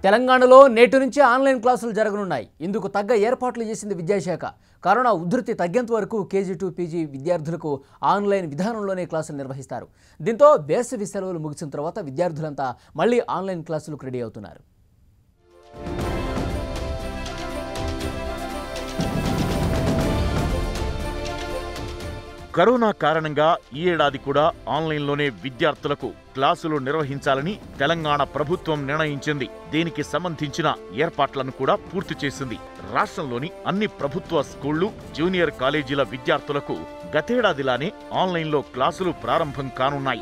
తెలంగాణలో నేటి నుంచి ఆన్లైన్ క్లాసులు జరగనున్నాయి ఇందుకు తగ్గ ఏర్పాట్లు చేసింది విద్యాశాఖ కరోనా ఉధృతి తగ్గేంత వరకు కేజీ టు పీజీ విద్యార్థులకు ఆన్లైన్ విధానంలోనే క్లాసులు నిర్వహిస్తారు దీంతో వేసవి సెలవులు ముగిసిన తర్వాత విద్యార్థులంతా మళ్ళీ ఆన్లైన్ క్లాసులకు రెడీ అవుతున్నారు కరోనా కారణంగా ఈ ఏడాది కూడా ఆన్లైన్లోనే విద్యార్థులకు క్లాసులు నిర్వహించాలని తెలంగాణ ప్రభుత్వం నిర్ణయించింది దీనికి సంబంధించిన ఏర్పాట్లను కూడా పూర్తి చేసింది రాష్ట్రంలోని అన్ని ప్రభుత్వ స్కూళ్లు జూనియర్ కాలేజీల విద్యార్థులకు గతేడాదిలానే ఆన్లైన్లో క్లాసులు ప్రారంభం కానున్నాయి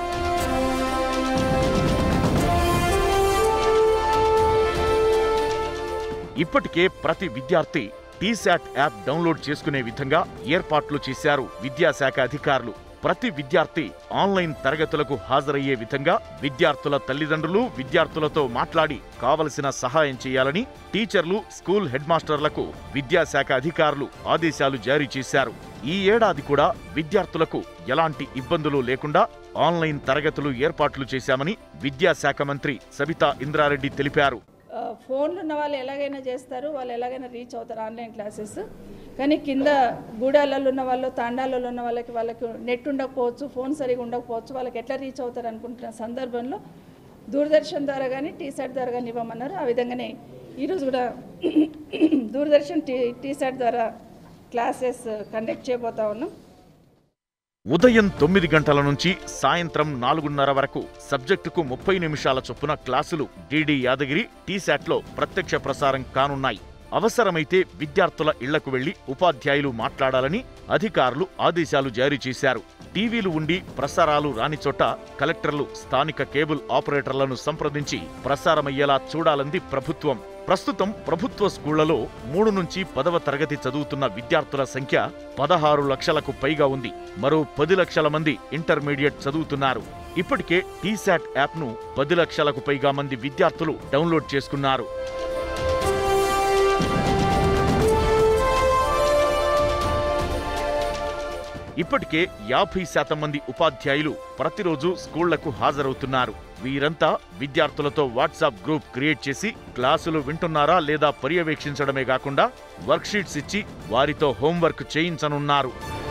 ఇప్పటికే ప్రతి విద్యార్థి టీశాట్ యాప్ డౌన్లోడ్ చేసుకునే విధంగా ఏర్పాట్లు చేశారు విద్యాశాఖ అధికారులు ప్రతి విద్యార్థి ఆన్లైన్ తరగతులకు హాజరయ్యే విధంగా విద్యార్థుల తల్లిదండ్రులు విద్యార్థులతో మాట్లాడి కావలసిన సహాయం చేయాలని టీచర్లు స్కూల్ హెడ్ మాస్టర్లకు విద్యాశాఖ అధికారులు ఆదేశాలు జారీ చేశారు ఈ ఏడాది కూడా విద్యార్థులకు ఎలాంటి ఇబ్బందులు లేకుండా ఆన్లైన్ తరగతులు ఏర్పాట్లు చేశామని విద్యాశాఖ మంత్రి సబితా ఇంద్రారెడ్డి తెలిపారు ఆ, ఫోన్లు ఉన్న వాళ్ళు ఎలాగైనా చేస్తారు వాళ్ళు ఎలాగైనా రీచ్ అవుతారు ఆన్లైన్ క్లాసెస్ కానీ కింద గూడాలలో ఉన్న వాళ్ళు తాండాలలో ఉన్న వాళ్ళకి వాళ్ళకి నెట్ ఉండకపోవచ్చు ఫోన్ సరిగా ఉండకపోవచ్చు వాళ్ళకి ఎట్లా రీచ్ అవుతారు అనుకుంటున్న సందర్భంలో దూరదర్శన్ ద్వారా కానీ టీసాట్ ద్వారా కానీ ఇవ్వమన్నారు ఆ విధంగానే ఈరోజు కూడా దూరదర్శన్ టీ టీసాట్ ద్వారా క్లాసెస్ కండక్ట్ చేయబోతా ఉన్నాం ఉదయం తొమ్మిది గంటల నుంచి సాయంత్రం నాలుగున్నర వరకు సబ్జెక్టుకు ముప్పై నిమిషాల చొప్పున క్లాసులు డీడీ యాదగిరి టీశాట్లో ప్రత్యక్ష ప్రసారం కానున్నాయి అవసరమైతే విద్యార్థుల ఇళ్లకు వెళ్లి ఉపాధ్యాయులు మాట్లాడాలని అధికారులు ఆదేశాలు జారీ చేశారు టీవీలు ఉండి ప్రసారాలు రాని చోట కలెక్టర్లు స్థానిక కేబుల్ ఆపరేటర్లను సంప్రదించి ప్రసారమయ్యేలా చూడాలంది ప్రభుత్వం ప్రస్తుతం ప్రభుత్వ స్కూళ్లలో మూడు నుంచి పదవ తరగతి చదువుతున్న విద్యార్థుల సంఖ్య పదహారు లక్షలకు పైగా ఉంది మరో పది లక్షల మంది ఇంటర్మీడియట్ చదువుతున్నారు ఇప్పటికే టీశాట్ యాప్ను పది లక్షలకు పైగా మంది విద్యార్థులు డౌన్లోడ్ చేసుకున్నారు ఇప్పటికే యాభై శాతం మంది ఉపాధ్యాయులు ప్రతిరోజు స్కూళ్లకు హాజరవుతున్నారు వీరంతా విద్యార్థులతో వాట్సాప్ గ్రూప్ క్రియేట్ చేసి క్లాసులు వింటున్నారా లేదా పర్యవేక్షించడమే కాకుండా వర్క్షీట్స్ ఇచ్చి వారితో హోంవర్క్ చేయించనున్నారు